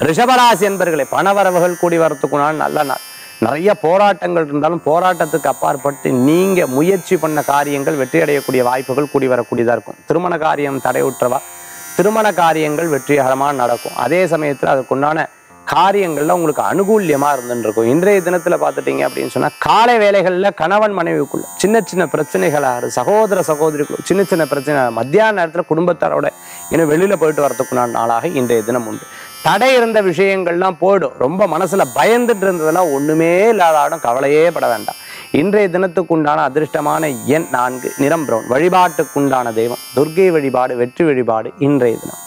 ரிஷபராசி என்பர்களே பணவரவுகள் கூடி வரத்துக்குனால் நல்ல நாள் நிறைய போராட்டங்கள் இருந்தாலும் போராட்டத்துக்கு அப்பாற்பட்டு நீங்க முயற்சி பண்ண காரியங்கள் வெற்றி அடையக்கூடிய வாய்ப்புகள் கூடி வரக்கூடியதா இருக்கும் திருமண காரியம் தடையுற்றவா திருமண காரியங்கள் வெற்றிகரமாக நடக்கும் அதே சமயத்தில் அதுக்குண்டான காரியங்கள்ல உங்களுக்கு அனுகூல்யமா இருந்துட்டு இருக்கும் இன்றைய தினத்துல பார்த்துட்டீங்க அப்படின்னு சொன்னா காலை வேலைகள்ல கணவன் மனைவிக்குள்ள சின்ன சின்ன பிரச்சனைகளாக சகோதர சகோதரிக்குள்ள சின்ன சின்ன பிரச்சனை மத்தியான நேரத்துல குடும்பத்தாரோட இன்னும் வெளியில போயிட்டு வரதுக்குண்டான நாளாக இன்றைய தினம் உண்டு தடை இருந்த விஷயங்கள்லாம் போயிடும் ரொம்ப மனசுல பயந்துட்டு இருந்ததெல்லாம் ஒண்ணுமே இல்லாத ஆடும் கவலையே பட வேண்டாம் இன்றைய தினத்துக்குண்டான அதிர்ஷ்டமான எண் நான்கு நிறம் பிரவுன் வழிபாட்டுக்குண்டான தெய்வம் துர்க்கை வழிபாடு வெற்றி வழிபாடு இன்றைய தினம்